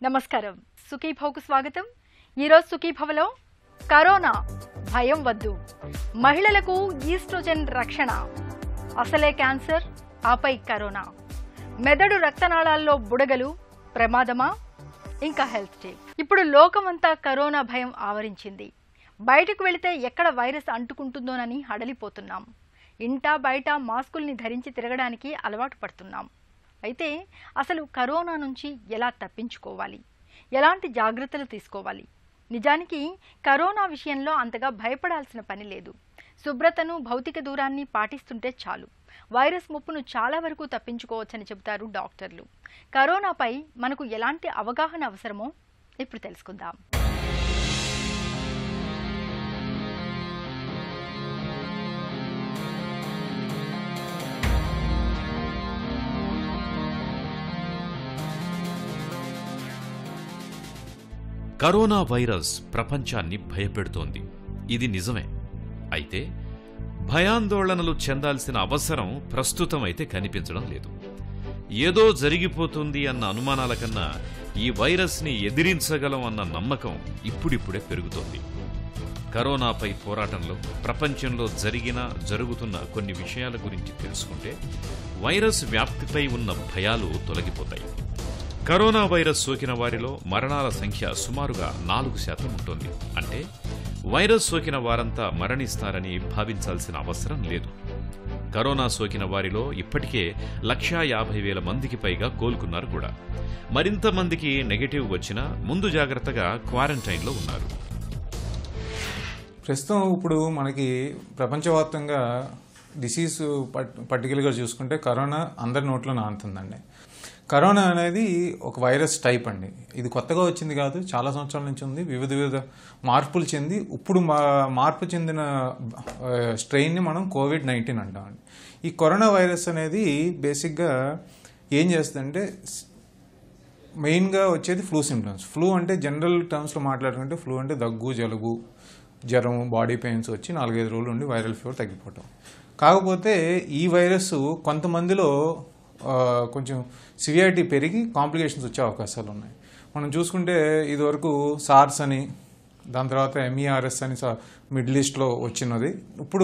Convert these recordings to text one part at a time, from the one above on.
నమస్కారం సుఖీభవకు స్వాగతం ఈరోజు సుఖీభవలో కరోనా భయం వద్దు మహిళలకు ఈస్ట్రోజన్ రక్షణ అసలే క్యాన్సర్ ఆపై కరోనా మెదడు రక్తనాళాల్లో బుడగలు ప్రమాదమా ఇంకా హెల్త్ టిప్ ఇప్పుడు లోకమంతా కరోనా భయం ఆవరించింది బయటకు వెళితే ఎక్కడ వైరస్ అంటుకుంటుందోనని హడలిపోతున్నాం ఇంటా బయట మాస్కుల్ని ధరించి తిరగడానికి అలవాటు పడుతున్నాం అయితే అసలు కరోనా నుంచి ఎలా తప్పించుకోవాలి ఎలాంటి జాగ్రత్తలు తీసుకోవాలి నిజానికి కరోనా విషయంలో అంతగా భయపడాల్సిన పని లేదు శుభ్రతను భౌతిక దూరాన్ని పాటిస్తుంటే చాలు వైరస్ ముప్పును చాలా వరకు తప్పించుకోవచ్చని చెబుతారు డాక్టర్లు కరోనాపై మనకు ఎలాంటి అవగాహన అవసరమో ఇప్పుడు తెలుసుకుందాం కరోనా వైరస్ ప్రపంచాన్ని భయపెడుతోంది ఇది నిజమే అయితే భయాందోళనలు చెందాల్సిన అవసరం ప్రస్తుతం అయితే కనిపించడం లేదు ఏదో జరిగిపోతుంది అన్న అనుమానాల కన్నా ఈ వైరస్ని ఎదిరించగలం అన్న నమ్మకం ఇప్పుడిప్పుడే పెరుగుతోంది కరోనాపై పోరాటంలో ప్రపంచంలో జరిగిన జరుగుతున్న కొన్ని విషయాల గురించి తెలుసుకుంటే వైరస్ వ్యాప్తిపై ఉన్న భయాలు తొలగిపోతాయి కరోనా వైరస్ సోకిన వారిలో మరణాల సంఖ్య సుమారుగా నాలుగు శాతం ఉంటుంది అంటే వైరస్ సోకిన వారంతా మరణిస్తారని భావించాల్సిన అవసరం లేదు కరోనా సోకిన వారిలో ఇప్పటికే లక్షా యాభై వేల మందికి పైగా కోలుకున్నారు కూడా మరింత మందికి నెగటివ్ వచ్చినా ముందు జాగ్రత్తగా క్వారంటైన్లో ఉన్నారు ప్రస్తుతం ఇప్పుడు మనకి ప్రపంచవ్యాప్తంగా డిసీజ్ పర్టికులర్గా చూసుకుంటే కరోనా అందరి నోట్లో నానుతుందండి కరోనా అనేది ఒక వైరస్ టైప్ అండి ఇది కొత్తగా వచ్చింది కాదు చాలా సంవత్సరాల నుంచి ఉంది వివిధ వివిధ మార్పులు చెంది ఇప్పుడు మా మార్పు చెందిన స్ట్రెయిన్ని మనం కోవిడ్ నైన్టీన్ అంటామండి ఈ కరోనా వైరస్ అనేది బేసిక్గా ఏం చేస్తుందంటే మెయిన్గా వచ్చేది ఫ్లూ సిమ్టమ్స్ ఫ్లూ అంటే జనరల్ టర్మ్స్లో మాట్లాడుకుంటే ఫ్లూ అంటే దగ్గు జలుబు జ్వరం బాడీ పెయిన్స్ వచ్చి నాలుగైదు రోజులు ఉండి వైరల్ ఫీవర్ తగ్గిపోవటం కాకపోతే ఈ వైరస్ కొంతమందిలో ఆ, కొంచెం సివియారిటీ పెరిగి కాంప్లికేషన్స్ వచ్చే అవకాశాలు ఉన్నాయి మనం చూసుకుంటే ఇదివరకు సార్స్ అని దాని తర్వాత ఎంఈఆర్ఎస్ అని సా- మిడిల్ ఈస్ట్లో వచ్చినది ఇప్పుడు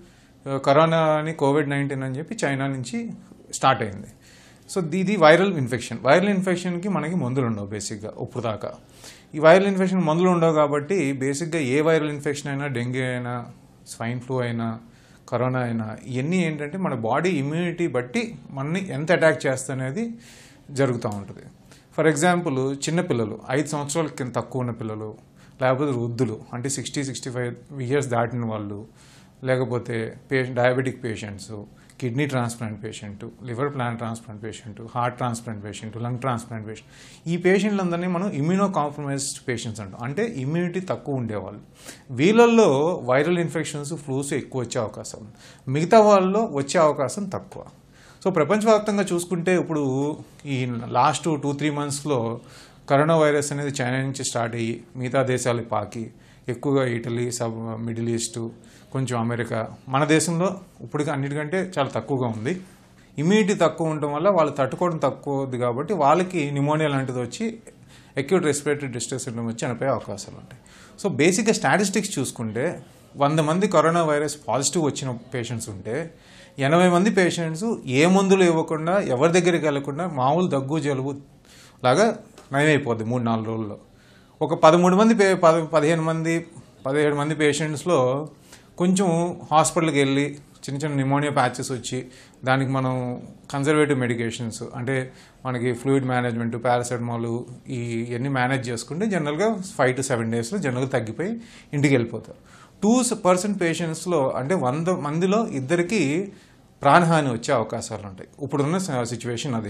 ఆ, కరోనా అని కోవిడ్ నైన్టీన్ అని చెప్పి చైనా నుంచి స్టార్ట్ అయింది సో ఇది వైరల్ ఇన్ఫెక్షన్ వైరల్ ఇన్ఫెక్షన్కి మనకి మందులు ఉండవు బేసిక్గా ఇప్పుడు దాకా ఈ వైరల్ ఇన్ఫెక్షన్ మందులు ఉండవు కాబట్టి బేసిక్గా ఏ వైరల్ ఇన్ఫెక్షన్ అయినా డెంగ్యూ అయినా స్వైన్ ఫ్లూ అయినా కరోనా అయినా ఇవన్నీ ఏంటంటే మన బాడీ ఇమ్యూనిటీ బట్టి మనని ఎంత అటాక్ చేస్తనేది జరుగుతూ ఉంటుంది ఫర్ ఎగ్జాంపుల్ చిన్నపిల్లలు ఐదు సంవత్సరాల కింద తక్కువ ఉన్న పిల్లలు లేకపోతే వృద్ధులు అంటే సిక్స్టీ సిక్స్టీ ఫైవ్ ఇయర్స్ దాటిన వాళ్ళు లేకపోతే పే diabetic patients kidney transplant patient liver plant transplant patient heart transplant patient lung transplant patient ఈ పేషెంట్లందరినీ మనం ఇమ్యూనో కాంప్రమైజ్డ్ పేషెంట్స్ అంటాం అంటే ఇమ్యూనిటీ తక్కువ ఉండేవాళ్ళు వీళ్ళల్లో వైరల్ ఇన్ఫెక్షన్స్ ఫ్లూస్ ఎక్కువ వచ్చే అవకాశం ఉంది మిగతా వాళ్ళలో వచ్చే అవకాశం తక్కువ సో ప్రపంచవ్యాప్తంగా చూసుకుంటే ఇప్పుడు ఈ లాస్ట్ టూ త్రీ మంత్స్లో కరోనా వైరస్ అనేది చైనా నుంచి స్టార్ట్ అయ్యి మిగతా దేశాలకు పాకి ఎక్కువగా ఇటలీ సబ్ మిడిల్ ఈస్ట్ కొంచెం అమెరికా మన దేశంలో ఇప్పటికి అన్నిటికంటే చాలా తక్కువగా ఉంది ఇమ్యూనిటీ తక్కువ ఉండటం వల్ల వాళ్ళు తట్టుకోవడం తక్కువ ఉంది కాబట్టి వాళ్ళకి నిమోనియా లాంటిది వచ్చి అక్యూట్ రెస్పిరేటరీ డిస్ట్రెస్ సిండ్రోమ్ వచ్చి చనిపోయే అవకాశాలు ఉంటాయి సో బేసిక్గా స్టాటిస్టిక్స్ చూసుకుంటే వంద మంది కరోనా వైరస్ పాజిటివ్ వచ్చిన పేషెంట్స్ ఉంటే ఎనభై మంది పేషెంట్స్ ఏ మందులు ఇవ్వకుండా ఎవరి దగ్గరికి వెళ్లకుండా మామూలు దగ్గు జలుబు లాగా నయమైపోద్ది మూడు నాలుగు రోజుల్లో ఒక పదమూడు మంది పే పద పదిహేను మంది పదిహేడు మంది పేషెంట్స్లో కొంచెం హాస్పిటల్కి వెళ్ళి చిన్న చిన్న నిమోనియా ప్యాచెస్ వచ్చి దానికి మనం కన్జర్వేటివ్ మెడికేషన్స్ అంటే మనకి ఫ్లూయిడ్ మేనేజ్మెంట్ పారాసెటమాల్ ఈ ఇవన్నీ మేనేజ్ చేసుకుంటే జనరల్గా ఫైవ్ టు సెవెన్ డేస్లో జనరల్గా తగ్గిపోయి ఇంటికి వెళ్ళిపోతారు టూ పర్సెంట్ పేషెంట్స్లో అంటే వంద మందిలో ఇద్దరికి ప్రాణహాని వచ్చే అవకాశాలు ఉంటాయి ఇప్పుడున్న సిచ్యువేషన్ అది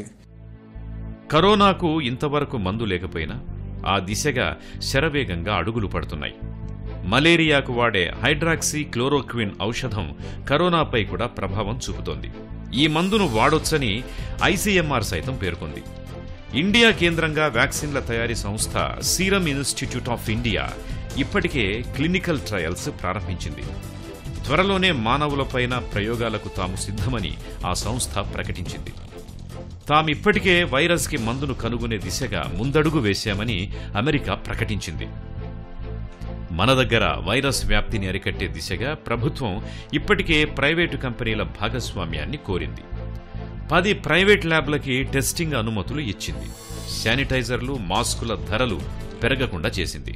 కరోనాకు ఇంతవరకు మందు లేకపోయినా ఆ దిశగా శరవేగంగా అడుగులు పడుతున్నాయి మలేరియాకు వాడే హైడ్రాక్సీ క్లోరోక్విన్ ఔషధం కరోనాపై కూడా ప్రభావం చూపుతోంది ఈ మందును వాడొచ్చని ఐసీఎంఆర్ సైతం పేర్కొంది ఇండియా కేంద్రంగా వ్యాక్సిన్ల తయారీ సంస్థ సీరం ఇన్స్టిట్యూట్ ఆఫ్ ఇండియా ఇప్పటికే క్లినికల్ ట్రయల్స్ ప్రారంభించింది త్వరలోనే మానవులపైన ప్రయోగాలకు తాము సిద్ధమని ఆ సంస్థ ప్రకటించింది తామిప్పటికే వైరస్కి మందును కనుగొనే దిశగా ముందడుగు వేశామని అమెరికా ప్రకటించింది మన దగ్గర వైరస్ వ్యాప్తిని అరికట్టే దిశగా ప్రభుత్వం ఇప్పటికే ప్రైవేటు కంపెనీల భాగస్వామ్యాన్ని కోరింది పది ప్రైవేట్ ల్యాబ్లకి టెస్టింగ్ అనుమతులు ఇచ్చింది శానిటైజర్లు మాస్కుల ధరలు పెరగకుండా చేసింది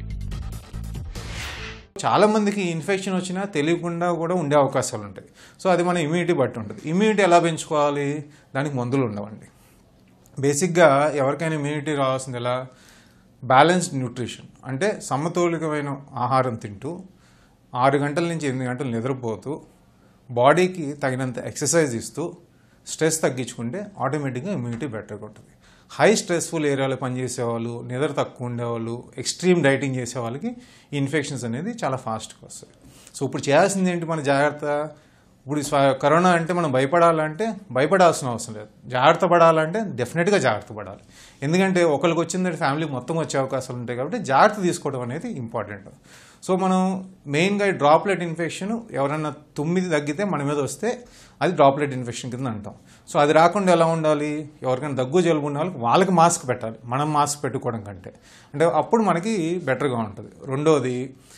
చాలా మందికి ఇన్ఫెక్షన్ వచ్చినా తెలియకుండా కూడా ఉండే అవకాశాలు ఉంటాయి సో అది మన ఇమ్యూనిటీ బట్టి ఉంటుంది ఇమ్యూనిటీ ఎలా పెంచుకోవాలి దానికి మందులు ఉండవండి బేసిక్గా ఎవరికైనా ఇమ్యూనిటీ రావాల్సింది ఎలా బ్యాలెన్స్డ్ న్యూట్రిషన్ అంటే సమతౌలికమైన ఆహారం తింటూ ఆరు గంటల నుంచి ఎనిమిది గంటలు నిద్రపోతూ బాడీకి తగినంత ఎక్సర్సైజ్ ఇస్తూ స్ట్రెస్ తగ్గించుకుంటే ఆటోమేటిక్గా ఇమ్యూనిటీ బెటర్గా ఉంటుంది హై స్ట్రెస్ఫుల్ ఏరియాలో పనిచేసే వాళ్ళు నిద్ర తక్కువ ఉండేవాళ్ళు ఎక్స్ట్రీమ్ డైటింగ్ చేసే వాళ్ళకి ఈ ఇన్ఫెక్షన్స్ అనేది చాలా ఫాస్ట్గా వస్తాయి సో ఇప్పుడు చేయాల్సింది ఏంటి మన జాగ్రత్త ఇప్పుడు స్వ- కరోనా అంటే మనం భయపడాలంటే భయపడాల్సిన అవసరం లేదు జాగ్రత్త పడాలంటే డెఫినెట్గా జాగ్రత్త పడాలి ఎందుకంటే ఒకరికి వచ్చిందంటే ఫ్యామిలీ మొత్తం వచ్చే అవకాశాలు ఉంటాయి కాబట్టి జాగ్రత్త తీసుకోవడం అనేది ఇంపార్టెంట్ సో మనం మెయిన్గా ఈ డ్రాప్లెట్ ఇన్ఫెక్షన్ ఎవరైనా తొమ్మిది తగ్గితే మన మీద వస్తే అది డ్రాప్లెట్ ఇన్ఫెక్షన్ కింద అంటాం సో అది రాకుండా ఎలా ఉండాలి ఎవరికైనా దగ్గు జలుబు ఉన్న వాళ్ళకి వాళ్ళకి మాస్క్ పెట్టాలి మనం మాస్క్ పెట్టుకోవడం కంటే అంటే అప్పుడు మనకి బెటర్గా ఉంటుంది రెండోది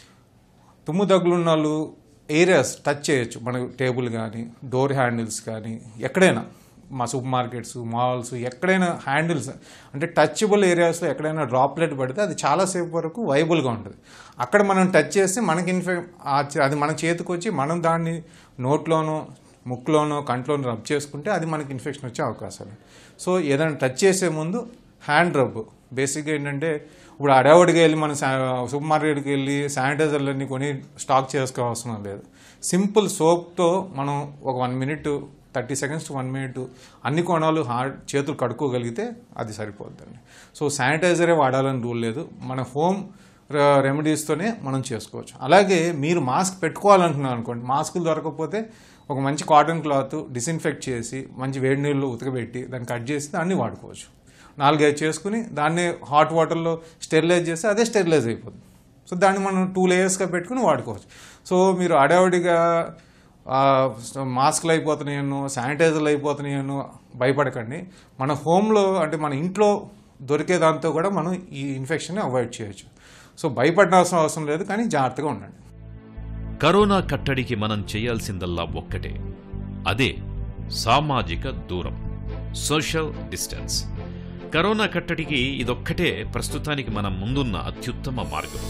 తుమ్ము దగ్గులు ఉన్న వాళ్ళు ఏరియాస్ టచ్ చేయొచ్చు మన టేబుల్ కానీ డోర్ హ్యాండిల్స్ కానీ ఎక్కడైనా మా సూపర్ మార్కెట్స్ మాల్స్ ఎక్కడైనా హ్యాండిల్స్ అంటే టచబుల్ ఏరియాస్లో ఎక్కడైనా డ్రాప్లెట్ పడితే అది చాలాసేపు వరకు వైబుల్గా ఉంటుంది అక్కడ మనం టచ్ చేస్తే మనకి ఇన్ఫె ఆ చే- అది మన చేతికి వచ్చి మనం దాన్ని నోట్లోనో ముక్కులోనో కంట్లోనో రబ్ చేసుకుంటే అది మనకి ఇన్ఫెక్షన్ వచ్చే అవకాశాలు సో ఏదైనా టచ్ చేసే ముందు హ్యాండ్ రబ్ బేసిక్గా ఏంటంటే ఇప్పుడు అడవుడికి వెళ్ళి మనం శా- సూపర్ మార్కెట్కి వెళ్ళి శానిటైజర్లన్నీ కొని స్టాక్ చేసుకోవాల్సిన లేదు సింపుల్ సోప్తో మనం ఒక one minute thirty seconds to one minute అన్ని కోణాలు హార్డ్ చేతులు కడుక్కోగలిగితే అది సరిపోద్దండి సో శానిటైజరే వాడాలని రూల్ లేదు మన హోమ్ రెమెడీస్తోనే మనం చేసుకోవచ్చు అలాగే మీరు మాస్క్ పెట్టుకోవాలనుకున్నాను అనుకోండి మాస్కులు దొరకకపోతే ఒక మంచి కాటన్ క్లాత్ డిస్ఇన్ఫెక్ట్ చేసి మంచి వేడి నీళ్ళు ఉతకబెట్టి దాన్ని కట్ చేసి దాన్ని వాడుకోవచ్చు నాలుగైదు చేసుకుని దాన్ని హాట్ వాటర్లో స్టెరిలైజ్ చేస్తే అదే స్టెరిలైజ్ అయిపోతుంది సో దాన్ని మనం టూ లేయర్స్గా పెట్టుకుని వాడుకోవచ్చు సో మీరు అడవుడిగా ఆ, మాస్క్లు అయిపోతున్నాయను శానిటైజర్లు అయిపోతున్నాయను భయపడకండి మన హోమ్లో అంటే మన ఇంట్లో దొరికే దాంతో కూడా మనం ఈ ఇన్ఫెక్షన్ అవాయిడ్ చేయొచ్చు సో భయపడాల్సిన అవసరం లేదు కానీ జాగ్రత్తగా ఉండండి కరోనా కట్టడికి మనం చేయాల్సిందల్లా ఒక్కటే అదే సామాజిక దూరం సోషల్ డిస్టెన్స్ కరోనా కట్టడికి ఇదొక్కటే ప్రస్తుతానికి మనం ముందున్న అత్యుత్తమ మార్గం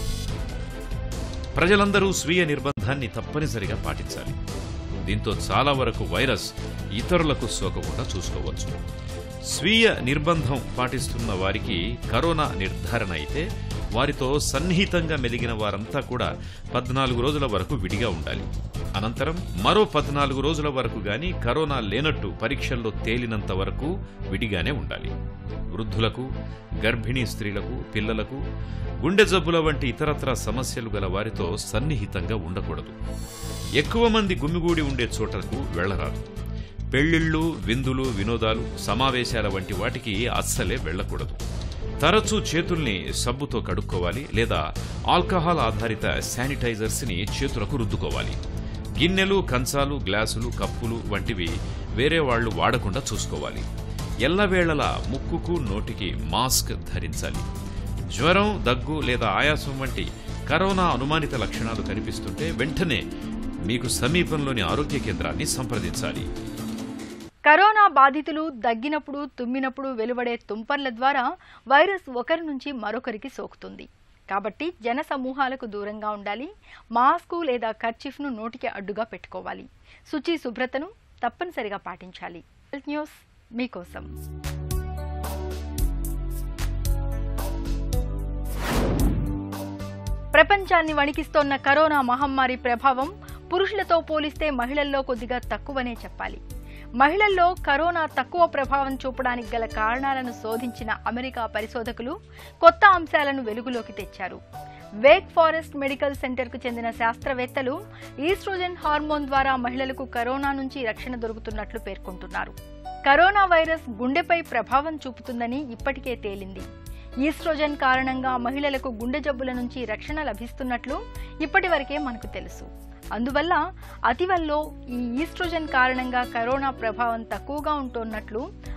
ప్రజలందరూ స్వీయ నిర్బంధాన్ని తప్పనిసరిగా పాటించాలి దీంతో చాలా వరకు వైరస్ ఇతరులకు సోకకుండా చూసుకోవచ్చు స్వీయ నిర్బంధం పాటిస్తున్న వారికి కరోనా నిర్ధారణ అయితే వారితో సన్నిహితంగా మెలిగిన వారంతా కూడా పద్నాలుగు రోజుల వరకు విడిగా ఉండాలి అనంతరం మరో పద్నాలుగు రోజుల వరకు గాని కరోనా లేనట్టు పరీక్షల్లో తేలినంత వరకు విడిగానే ఉండాలి వృద్ధులకు గర్భిణీ స్త్రీలకు పిల్లలకు గుండె జబ్బుల వంటి ఇతరత్ర సమస్యలు గల వారితో సన్నిహితంగా ఉండకూడదు ఎక్కువ మంది గుమిగూడి ఉండే చోటకు వెళ్లరాదు పెళ్లిళ్ళు విందులు వినోదాలు సమావేశాల వంటి వాటికి అస్సలే వెళ్ళకూడదు తరచూ చేతుల్ని సబ్బుతో కడుక్కోవాలి లేదా ఆల్కహాల్ ఆధారిత శానిటైజర్స్ని చేతులకు రుద్దుకోవాలి గిన్నెలు కంచాలు గ్లాసులు కప్పులు వంటివి వేరే వాళ్ళు వాడకుండా చూసుకోవాలి ఎల్లవేళలా ముక్కుకు నోటికి మాస్క్ ధరించాలి జ్వరం దగ్గు లేదా ఆయాసం వంటి కరోనా అనుమానిత లక్షణాలు కనిపిస్తుంటే వెంటనే మీకు సమీపంలోని ఆరోగ్య కేంద్రాన్ని సంప్రదించాలి కరోనా బాధితులు దగ్గినప్పుడు తుమ్మినప్పుడు వెలువడే తుంపర్ల ద్వారా వైరస్ ఒకరి నుంచి మరొకరికి సోకుతుంది కాబట్టి జన సమూహాలకు దూరంగా ఉండాలి మాస్కు లేదా కర్చీఫ్ను నోటికి అడ్డుగా పెట్టుకోవాలి శుచి శుభ్రతను తప్పనిసరిగా పాటించాలి హెల్త్ న్యూస్ మీకోసం ప్రపంచాన్ని వణికిస్తోన్న కరోనా మహమ్మారి ప్రభావం పురుషులతో పోలిస్తే మహిళల్లో కొద్దిగా తక్కువనే చెప్పాలి మహిళల్లో కరోనా తక్కువ ప్రభావం చూపడానికి గల కారణాలను శోధించిన అమెరికా పరిశోధకులు కొత్త అంశాలను వెలుగులోకి తెచ్చారు వేక్ ఫారెస్ట్ మెడికల్ సెంటర్కు చెందిన శాస్త్రవేత్తలు ఈస్ట్రోజన్ హార్మోన్ ద్వారా మహిళలకు కరోనా నుంచి రక్షణ దొరుకుతున్నట్లు పేర్కొంటున్నారు కరోనా వైరస్ గుండెపై ప్రభావం చూపుతుందని ఇప్పటికే తేలింది ఈస్ట్రోజన్ కారణంగా మహిళలకు గుండె జబ్బుల నుంచి రక్షణ లభిస్తున్నట్లు ఇప్పటివరకే మనకు తెలుసు అందువల్ల అతివల్లో ఈ ఈస్ట్రోజన్ కారణంగా కరోనా ప్రభావం తక్కువగా ఉంటున్నట్లు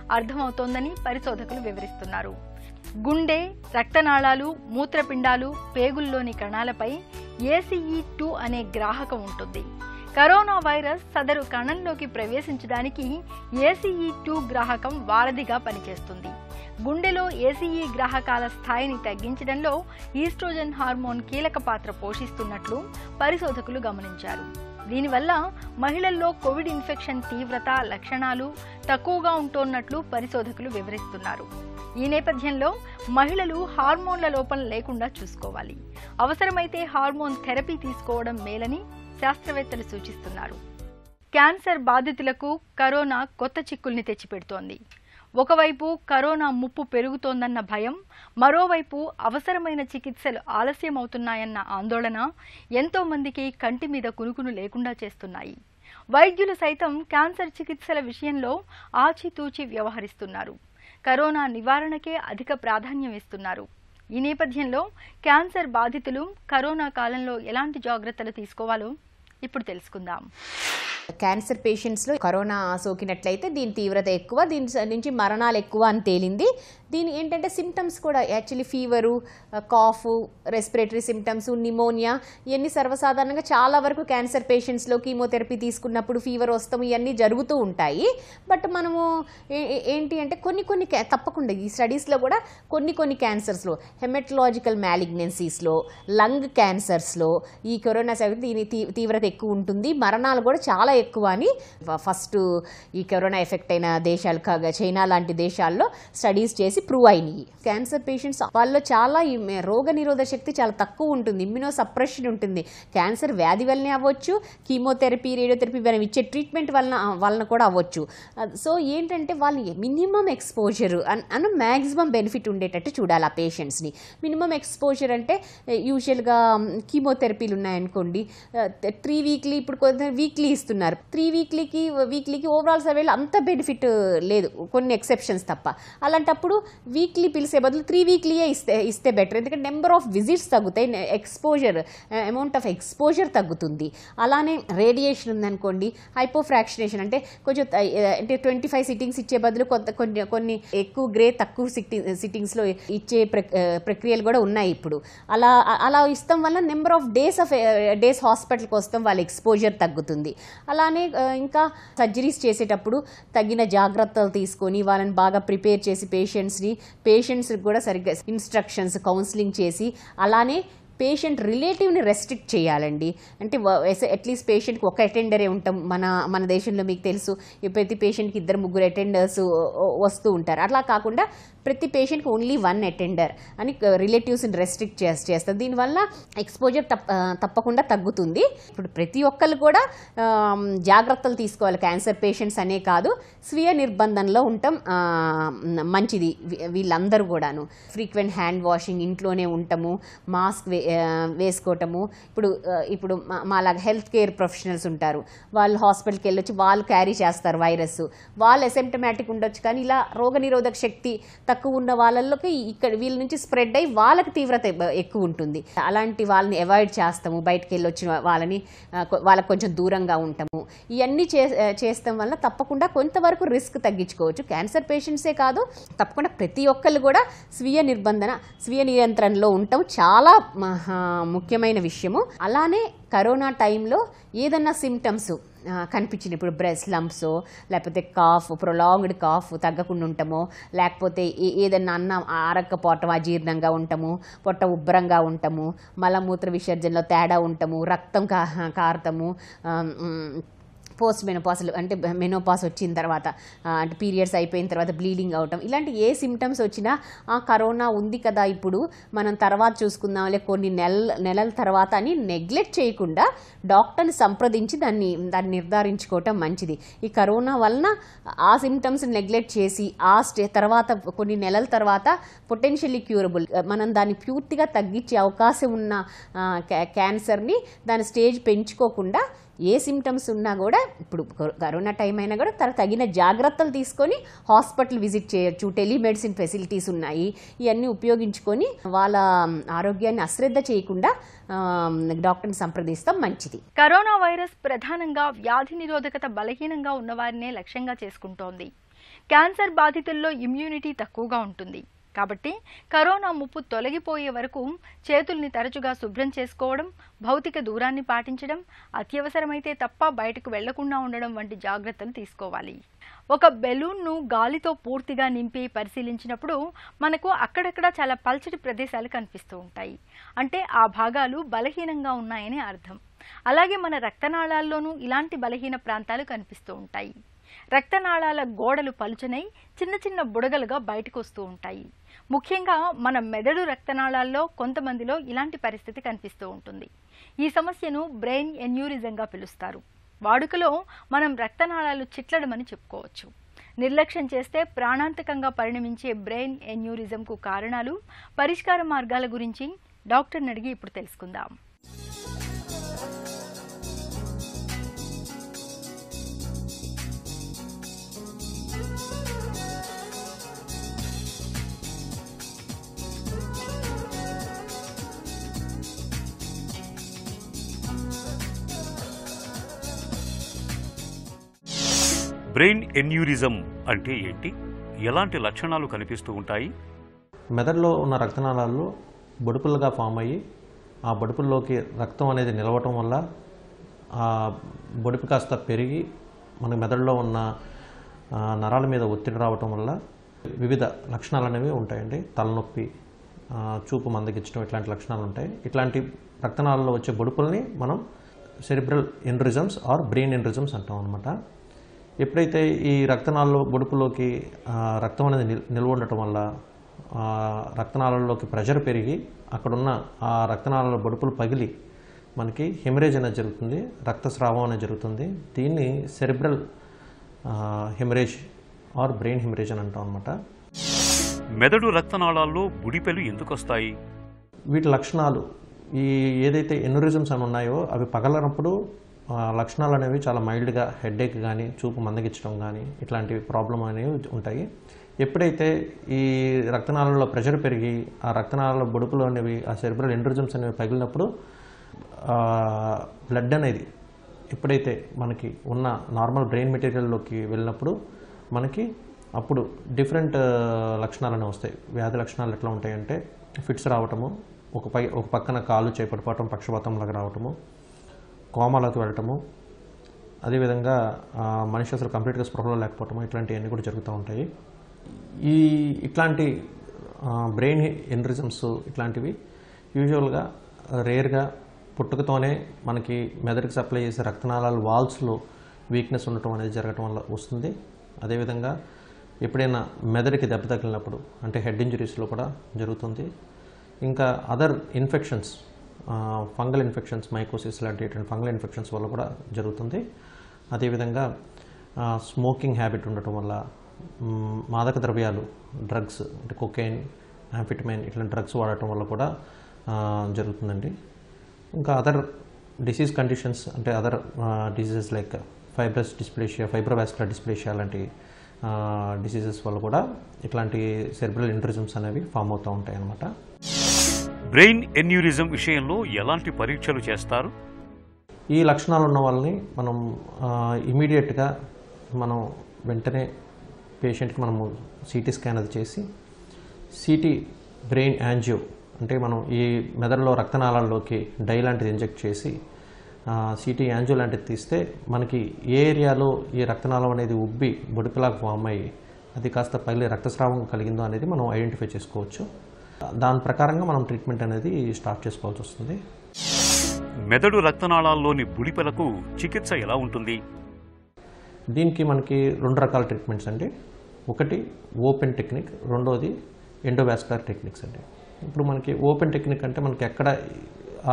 అర్థమవుతోందని పరిశోధకులు వివరిస్తున్నారు గుండె రక్తనాళాలు మూత్రపిండాలు పేగుల్లోని కణాలపై ఏసీఈ టూ అనే గ్రాహకం ఉంటుంది కరోనా వైరస్ సదరు కణంలోకి ప్రవేశించడానికి ఏసీఈ టూ గ్రాహకం వారధిగా పనిచేస్తుంది గుండెలో ఏసీఈ గ్రాహకాల స్థాయిని తగ్గించడంలో ఈస్ట్రోజన్ హార్మోన్ కీలక పాత్ర పోషిస్తున్నట్లు పరిశోధకులు గమనించారు దీనివల్ల మహిళల్లో కోవిడ్ ఇన్ఫెక్షన్ తీవ్రత లక్షణాలు తక్కువగా ఉంటోన్నట్లు పరిశోధకులు వివరిస్తున్నారు ఈ నేపథ్యంలో మహిళలు హార్మోన్ల లోపం లేకుండా చూసుకోవాలి అవసరమైతే హార్మోన్ థెరపీ తీసుకోవడం మేలని శాస్త్రవేత్తలు సూచిస్తున్నారు క్యాన్సర్ బాధితులకు కరోనా కొత్త చిక్కుల్ని తెచ్చిపెడుతోంది ఒకవైపు కరోనా ముప్పు పెరుగుతోందన్న భయం మరోవైపు అవసరమైన చికిత్సలు ఆలస్యమవుతున్నాయన్న ఆందోళన ఎంతో మందికి కంటి మీద కునుకును లేకుండా చేస్తున్నాయి వైద్యులు సైతం క్యాన్సర్ చికిత్సల విషయంలో ఆచితూచి వ్యవహరిస్తున్నారు కరోనా నివారణకే అధిక ప్రాధాన్యం ఇస్తున్నారు ఈ నేపథ్యంలో క్యాన్సర్ బాధితులు కరోనా కాలంలో ఎలాంటి జాగ్రత్తలు తీసుకోవాలో ఇప్పుడు తెలుసుకుందాం క్యాన్సర్ పేషెంట్స్లో కరోనా సోకినట్లయితే దీని తీవ్రత ఎక్కువ దీని స- నుంచి మరణాలు ఎక్కువ అని తేలింది దీని ఏంటంటే సిమ్టమ్స్ కూడా actually fever cough respiratory symptoms pneumonia ఇవన్నీ సర్వసాధారణంగా చాలా వరకు క్యాన్సర్ పేషెంట్స్లో కీమోథెరపీ తీసుకున్నప్పుడు ఫీవర్ వస్తాం ఇవన్నీ జరుగుతూ ఉంటాయి బట్ మనము ఏ- ఏ- ఏంటి అంటే కొన్ని కొన్ని క్యా- తప్పకుండా ఈ స్టడీస్లో కూడా కొన్ని కొన్ని క్యాన్సర్స్లో హెమెటలాజికల్ మ్యాలిగ్నెన్సీస్లో లంగ్ క్యాన్సర్స్లో ఈ కరోనా సోకి దీని తీ- తీవ్రత ఎక్కువ ఉంటుంది మరణాలు కూడా చాలా ఎక్కువ అని ఫ- ఫస్ట్ ఈ కరోనా ఎఫెక్ట్ అయిన దేశాలు కాగా చైనా లాంటి దేశాల్లో స్టడీస్ చేసి ప్రూవ్ అయినాయి క్యాన్సర్ పేషెంట్స్ వాళ్ళలో చాలా ఈ మే- రోగ నిరోధక శక్తి చాలా తక్కువ ఉంటుంది ఇమ్యూనో సప్రెషన్ ఉంటుంది క్యాన్సర్ వ్యాధి వల్లనే అవ్వచ్చు కీమోథెరపీ రేడియోథెరపీ మనం ఇచ్చే ట్రీట్మెంట్ వలన వలన కూడా అవ్వచ్చు సో ఏంటంటే వాళ్ళు మినిమం ఎక్స్పోజర్ అన్న మ్యాక్సిమం బెనిఫిట్ ఉండేటట్టు చూడాలి ఆ పేషెంట్స్ని మినిమం ఎక్స్పోజర్ అంటే యూజువల్గా కీమోథెరపీలు ఉన్నాయనుకోండి త్రీ వీక్లీ ఇప్పుడు కొంత వీక్లీ ఇస్తున్నారు త్రీ వీక్లీకి వీక్లీకి ఓవరాల్ సర్వేలో అంత బెనిఫిట్ లేదు కొన్ని ఎక్సెప్షన్స్ తప్ప అలాంటప్పుడు వీక్లీ పిలిచే బదులు త్రీ వీక్లీయే ఇస్తే ఇస్తే బెటర్ ఎందుకంటే నెంబర్ ఆఫ్ విజిట్స్ తగ్గుతాయి ఎక్స్పోజర్ అమౌంట్ ఆఫ్ ఎక్స్పోజర్ తగ్గుతుంది అలానే రేడియేషన్ ఉందనుకోండి హైపోఫ్రాక్షనేషన్ అంటే కొంచెం త- అంటే ట్వంటీ ఫైవ్ సిట్టింగ్స్ ఇచ్చే బదులు కొంత కొన్ని కొన్ని ఎక్కువ గ్రే తక్కువ సిట్టింగ్ సిట్టింగ్స్లో ఇచ్చే ప్రక్- ఆ, ప్రక్రియలు కూడా ఉన్నాయి ఇప్పుడు అలా అలా ఇస్తాం వల్ల number of days of days హాస్పిటల్కి వస్తాం వాళ్ళ ఎక్స్పోజర్ తగ్గుతుంది అలానే ఆ, ఇంకా సర్జరీస్ చేసేటప్పుడు తగిన జాగ్రత్తలు తీసుకొని వాళ్ళని బాగా ప్రిపేర్ చేసి పేషెంట్స్ని పేషెంట్స్కి కూడా సరిగ్గా ఇన్స్ట్రక్షన్స్ కౌన్సిలింగ్ చేసి అలానే పేషెంట్ రిలేటివ్ని రెస్ట్రిక్ట్ చేయాలండి అంటే అట్లీస్ట్ పేషెంట్కి ఒక అటెండరే ఉంటాం మన మన దేశంలో మీకు తెలుసు ఈ ప్రతి పేషెంట్కి ఇద్దరు ముగ్గురు అటెండర్స్ వస్తూ ఉంటారు అట్లా కాకుండా ప్రతి పేషెంట్కి ఓన్లీ వన్ అటెండర్ అని రిలేటివ్స్ని రెస్ట్రిక్ట్ చేసి చేస్తారు దీనివల్ల ఎక్స్పోజర్ తప్ప తప్పకుండా తగ్గుతుంది ఇప్పుడు ప్రతి ఒక్కళ్ళు కూడా ఆమ్, జాగ్రత్తలు తీసుకోవాలి క్యాన్సర్ పేషెంట్స్ అనే కాదు స్వీయ నిర్బంధంలో ఉండటం ఆ, మంచిది వీ- వీళ్ళందరూ కూడాను ఫ్రీక్వెంట్ హ్యాండ్ వాషింగ్ ఇంట్లోనే ఉండటము మాస్క్ వే ఆ, వేసుకోవటము ఇప్పుడు ఆ, ఇప్పుడు మా- మాలాగా హెల్త్ కేర్ ప్రొఫెషనల్స్ ఉంటారు వాళ్ళు హాస్పిటల్కి వెళ్ళొచ్చి వాళ్ళు క్యారీ చేస్తారు వైరస్ వాళ్ళు అసెంటమాటిక్ ఉండొచ్చు కానీ ఇలా రోగనిరోధక శక్తి తక్కువ ఉన్న వాళ్ళకి ఇక్కడ వీళ్ళ నుంచి స్ప్రెడ్ అయ్యి వాళ్ళకి తీవ్రత ఎ- ఎక్కువ ఉంటుంది అలాంటి వాళ్ళని అవాయిడ్ చేస్తాము బయటకు వెళ్ళి వచ్చిన వాళ్ళని ఆ, కొ- వాళ్ళకి కొంచెం దూరంగా ఉంటాము ఇవన్నీ చే చేస్తాం వల్ల తప్పకుండా కొంతవరకు రిస్క్ తగ్గించుకోవచ్చు క్యాన్సర్ పేషెంట్సే కాదు తప్పకుండా ప్రతి ఒక్కళ్ళు కూడా స్వీయ నిర్బంధన స్వీయ నియంత్రణలో ఉండటం చాలా మహా ముఖ్యమైన విషయము అలానే కరోనా టైంలో ఏదన్నా సిమ్టమ్స్ కనిపించింది ఇప్పుడు బ్రెస్ట్ లంప్స్ లేకపోతే కాఫ్ ప్రొలాంగ్డ్ కాఫ్ తగ్గకుండా ఉండటమో లేకపోతే ఏ- ఏదన్నా అన్నం ఆరక్కపోవటం అజీర్ణంగా ఉండటము పొట్ట ఉబ్బరంగా ఉండటము మలమూత్ర విసర్జనలో తేడా ఉండటము రక్తం కా కారటము ఆ, మ్, పోస్ట్ మెనోపాస్ అంటే మెనోపాస్ వచ్చిన తర్వాత ఆ, అంటే పీరియడ్స్ అయిపోయిన తర్వాత బ్లీడింగ్ అవటం ఇలాంటి ఏ సిమ్టమ్స్ వచ్చినా ఆ కరోనా ఉంది కదా ఇప్పుడు మనం తర్వాత చూసుకుందాంలే కొన్ని నెలల నెలల తర్వాత అని నెగ్లెక్ట్ చేయకుండా డాక్టర్ని సంప్రదించి దాన్ని దాన్ని నిర్ధారించుకోవటం మంచిది ఈ కరోనా వలన ఆ సిమ్టమ్స్ నెగ్లెక్ట్ చేసి ఆ స్టే తర్వాత కొన్ని నెలల తర్వాత పొటెన్షియల్లీ క్యూరబుల్ మనం దాన్ని పూర్తిగా తగ్గించే అవకాశం ఉన్న ఆ, క్యా- క్యాన్సర్ని దాని స్టేజ్ పెంచుకోకుండా ఏ సిమ్టమ్స్ ఉన్నా కూడా ఇప్పుడు కరో- కరోనా టైం అయినా కూడా తన తగిన జాగ్రత్తలు తీసుకొని హాస్పిటల్ విజిట్ చేయొచ్చు టెలిమెడిసిన్ ఫెసిలిటీస్ ఉన్నాయి ఇవన్నీ ఉపయోగించుకొని వాళ్ళ మ్, ఆరోగ్యాన్ని అశ్రద్ధ చేయకుండా ఆ, డాక్టర్ని సంప్రదిస్తాం మంచిది కరోనా వైరస్ ప్రధానంగా వ్యాధి నిరోధకత బలహీనంగా ఉన్నవారినే లక్ష్యంగా చేసుకుంటోంది క్యాన్సర్ బాధితుల్లో ఇమ్యూనిటీ తక్కువగా ఉంటుంది కాబట్టి కరోనా ముప్పు తొలగిపోయే వరకు చేతుల్ని తరచుగా శుభ్రం చేసుకోవడం భౌతిక దూరాన్ని పాటించడం అత్యవసరమైతే తప్ప బయటకు వెళ్లకుండా ఉండడం వంటి జాగ్రత్తలు తీసుకోవాలి ఒక బెలూన్ను గాలితో పూర్తిగా నింపి పరిశీలించినప్పుడు మనకు అక్కడక్కడ చాలా పల్చటి ప్రదేశాలు కనిపిస్తూ ఉంటాయి అంటే ఆ భాగాలు బలహీనంగా ఉన్నాయని అర్థం అలాగే మన రక్తనాళాల్లోనూ ఇలాంటి బలహీన ప్రాంతాలు కనిపిస్తూ ఉంటాయి రక్తనాళాల గోడలు పలుచనై చిన్న చిన్న బుడగలుగా బయటకు వస్తూ ఉంటాయి ముఖ్యంగా మన మెదడు రక్తనాళాల్లో కొంతమందిలో ఇలాంటి పరిస్థితి కనిపిస్తూ ఉంటుంది ఈ సమస్యను బ్రెయిన్ ఎన్యూరిజంగా పిలుస్తారు వాడుకలో మనం రక్తనాళాలు చిట్లడమని చెప్పుకోవచ్చు నిర్లక్ష్యం చేస్తే ప్రాణాంతకంగా పరిణమించే బ్రెయిన్ ఎన్యూరిజంకు కారణాలు పరిష్కార మార్గాల గురించి డాక్టర్ని అడిగి ఇప్పుడు తెలుసుకుందాం బ్రెయిన్ ఎన్యూరిజం అంటే ఏంటి ఎలాంటి లక్షణాలు కనిపిస్తూ ఉంటాయి మెదడులో ఉన్న రక్తనాళాలు బొడుపులుగా ఫామ్ అయ్యి ఆ బొడుపుల్లోకి రక్తం అనేది నిలవటం వల్ల ఆ బొడుపు కాస్త పెరిగి మన మెదడులో ఉన్న ఆ, నరాల మీద ఒత్తిడి రావటం వల్ల వివిధ లక్షణాలు అనేవి ఉంటాయండి తలనొప్పి ఆ, చూపు మందగించడం ఇట్లాంటి లక్షణాలు ఉంటాయి ఇట్లాంటి రక్తనాళాల్లో వచ్చే బొడుపుల్ని మనం cerebral aneurysms or brain aneurysms అంటాం అనమాట ఎప్పుడైతే ఈ రక్తనాళాల బొడుపులోకి ఆ, రక్తం అనేది నిల్ నిల్వ ఉండటం వల్ల ఆ, రక్తనాళాల్లోకి ప్రెషర్ పెరిగి అక్కడున్న ఆ రక్తనాళాల బొడుపులు పగిలి మనకి హెమరేజ్ అనేది జరుగుతుంది రక్తస్రావం అనేది జరుగుతుంది దీన్ని cerebral haemorrhage or brain haemorrhage అని అంటాం అనమాట మెదడు రక్తనాళాల్లో బుడిపెలు ఎందుకు వస్తాయి వీటి లక్షణాలు ఈ ఏదైతే ఎన్యూరిజమ్స్ అని ఉన్నాయో అవి పగలనప్పుడు ఆ, లక్షణాలు అనేవి చాలా మైల్డ్గా హెడేక్ కానీ చూపు మందగించడం కానీ ఇట్లాంటి ప్రాబ్లం అనేవి ఉంటాయి ఎప్పుడైతే ఈ రక్తనాళాల్లో ప్రెషర్ పెరిగి ఆ రక్తనాళాల బొడుపులు అనేవి ఆ సెరిబ్రల్ ఎన్యూరిజమ్స్ అనేవి పగిలినప్పుడు బ్లడ్ అనేది ఎప్పుడైతే మనకి ఉన్న నార్మల్ బ్రెయిన్ మెటీరియల్లోకి వెళ్ళినప్పుడు మనకి అప్పుడు డిఫరెంట్ లక్షణాలు అనేవి వస్తాయి వ్యాధి లక్షణాలు ఎట్లా ఉంటాయంటే ఫిట్స్ రావటము ఒక పై ఒక పక్కన కాలు చేపడిపోవటం పక్షపాతంలాగా రావటము కోమాలోకి వెళ్ళటము అదేవిధంగా ఆ, మనిషి అసలు కంప్లీట్గా స్పృహలో లేకపోవటము ఇట్లాంటివన్నీ కూడా జరుగుతూ ఉంటాయి ఈ ఇట్లాంటి బ్రెయిన్ ఎన్రిజమ్స్ ఇట్లాంటివి యూజువల్గా రేర్గా పుట్టుకతోనే మనకి మెదడుకి సప్లై చేసే రక్తనాళాల వాల్స్లో వీక్నెస్ ఉండటం అనేది జరగటం వల్ల వస్తుంది అదేవిధంగా ఎప్పుడైనా మెదడుకి దెబ్బ తగిలినప్పుడు అంటే హెడ్ ఇంజరీస్లో కూడా జరుగుతుంది ఇంకా other infections fungal infections mycosis లాంటి ఇటువంటి ఫంగల్ ఇన్ఫెక్షన్స్ వల్ల కూడా జరుగుతుంది అదేవిధంగా స్మోకింగ్ హ్యాబిట్ ఉండటం వల్ల మ్, మాదక ద్రవ్యాలు డ్రగ్స్ అంటే కొకైన్ యాంఫిటమైన్ ఇట్లాంటి డ్రగ్స్ వాడటం వల్ల కూడా ఆ, జరుగుతుందండి ఇంకా అదర్ డిసీజ్ కండిషన్స్ అంటే other diseases like fibrous dysplasia fibrovascular dysplasia లాంటి డిసీజెస్ వల్ల కూడా ఇట్లాంటి సెర్బ్రల్ ఇంట్రిజమ్స్ అనేవి ఫామ్ అవుతూ ఉంటాయి అన్నమాట బ్రెయిన్ ఎన్యూరిజం విషయంలో ఎలాంటి పరీక్షలు చేస్తారు ఈ లక్షణాలు ఉన్న వాళ్ళని మనం ఇమీడియట్గా మనం వెంటనే పేషెంట్కి మనము సిటీ స్కాన్ అది చేసి సిటీ బ్రెయిన్ యాంజియో అంటే మనం ఈ మెదడులో రక్తనాళాల్లోకి డై లాంటిది ఇంజెక్ట్ చేసి సిటీ యాంజియో లాంటిది తీస్తే మనకి ఏ ఏరియాలో ఈ రక్తనాళం అనేది ఉబ్బి బొడిపిలాగా ఫామ్ అయ్యి అది కాస్త పగిలి రక్తస్రావం కలిగిందో అనేది మనం ఐడెంటిఫై చేసుకోవచ్చు దాని ప్రకారంగా మనం ట్రీట్మెంట్ అనేది స్టార్ట్ చేసుకోవాల్సి వస్తుంది మెదడు రక్తనాళాల్లోని బుడిపెలకు చికిత్స ఎలా ఉంటుంది దీనికి మనకి రెండు రకాల ట్రీట్మెంట్స్ అండి ఒకటి ఓపెన్ టెక్నిక్ రెండోది ఎండోవాస్కులర్ టెక్నిక్స్ అండి ఇప్పుడు మనకి ఓపెన్ టెక్నిక్ అంటే మనకి ఎక్కడ ఆ,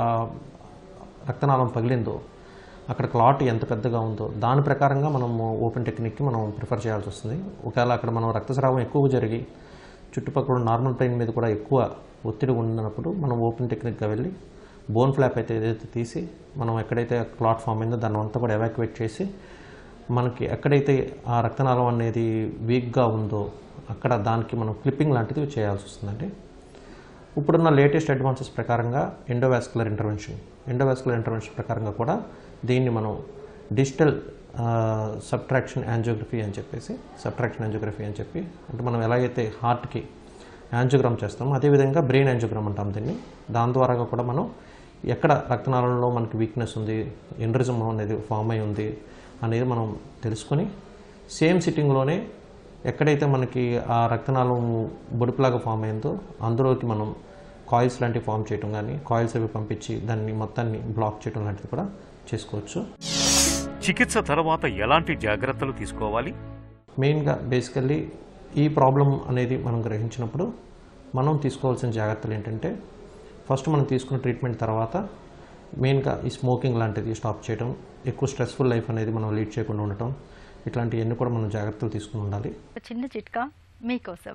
రక్తనాళం పగిలిందో అక్కడ క్లాట్ ఎంత పెద్దగా ఉందో దాని ప్రకారంగా మనం ఓపెన్ టెక్నిక్కి మనం ప్రిఫర్ చేయాల్సి వస్తుంది ఒకవేళ అక్కడ మనం రక్తస్రావం ఎక్కువ జరిగి చుట్టుపక్కల ఉన్న నార్మల్ బ్రెయిన్ మీద కూడా ఎక్కువ ఒత్తిడి ఉన్నప్పుడు మనం ఓపెన్ టెక్నిక్గా వెళ్ళి బోన్ ఫ్లాప్ అయితే ఏదైతే తీసి మనం ఎక్కడైతే క్లాట్ ఫామ్ అయిందో దాన్ని అంతా కూడా ఎవాక్యువేట్ చేసి మనకి ఎక్కడైతే ఆ రక్తనాళం అనేది వీక్గా ఉందో అక్కడ దానికి మనం క్లిప్పింగ్ లాంటిది చేయాల్సి వస్తుందండి ఇప్పుడున్న లేటెస్ట్ అడ్వాన్సెస్ ప్రకారంగా ఎండోవాస్కులర్ ఇంటర్వెన్షన్ ఎండోవాస్కులర్ ఇంటర్వెన్షన్ ప్రకారంగా కూడా దీన్ని మనం డిజిటల్ సబ్ట్రాక్షన్ యాంజియోగ్రఫీ అని చెప్పేసి సబ్ట్రాక్షన్ యాంజియోగ్రఫీ అని చెప్పి అంటే మనం ఎలాగైతే హార్ట్కి యాంజియోగ్రామ్ చేస్తామో అదేవిధంగా బ్రెయిన్ యాంజియోగ్రామ్ అంటాం దీన్ని దాని ద్వారా కూడా మనం ఎక్కడ రక్తనాళంలో మనకి వీక్నెస్ ఉంది ఎండ్రిజం అనేది ఫామ్ అయి ఉంది అనేది మనం తెలుసుకొని సేమ్ సిట్టింగ్లోనే ఎక్కడైతే మనకి ఆ రక్తనాళం బొడుపులాగా ఫామ్ అయిందో అందులోకి మనం కాయిల్స్ లాంటివి ఫామ్ చేయటం కానీ కాయిల్స్ అవి పంపించి దాన్ని మొత్తాన్ని బ్లాక్ చేయడం లాంటిది కూడా చేసుకోవచ్చు చికిత్స తర్వాత ఎలాంటి జాగ్రత్తలు తీసుకోవాలి మెయిన్గా బేసికల్లీ ఈ ప్రాబ్లం అనేది మనం గ్రహించినప్పుడు మనం తీసుకోవాల్సిన జాగ్రత్తలు ఏంటంటే ఫస్ట్ మనం తీసుకున్న ట్రీట్మెంట్ తర్వాత మెయిన్గా ఈ స్మోకింగ్ లాంటిది స్టాప్ చేయడం ఎక్కువ స్ట్రెస్ఫుల్ లైఫ్ అనేది మనం లీడ్ చేయకుండా ఉండటం ఇట్లాంటివన్నీ కూడా మనం జాగ్రత్తలు తీసుకుని ఉండాలి ఒక చిన్న చిట్కా మీకోసం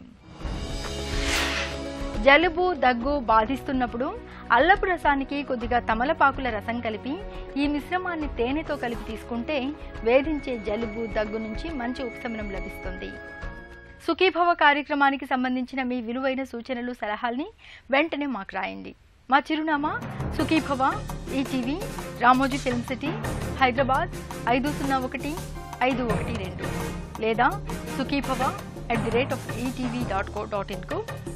జలుబు దగ్గు బాధిస్తున్నప్పుడు అల్లపు రసానికి కొద్దిగా తమలపాకుల రసం కలిపి ఈ మిశ్రమాన్ని తేనెతో కలిపి తీసుకుంటే వేధించే జలుబు దగ్గు నుంచి మంచి ఉపశమనం లభిస్తుంది సుఖీభవ కార్యక్రమానికి సంబంధించిన మీ విలువైన సూచనలు సలహాల్ని వెంటనే మాకు రాయండి మా చిరునామా Sukhibhava ETV Ramoji film city Hyderabad ఐదు సున్నా ఒకటి ఐదు ఒకటి రెండు లేదా Sukhibhava at the rate of ETV dot co dot ఇన్కు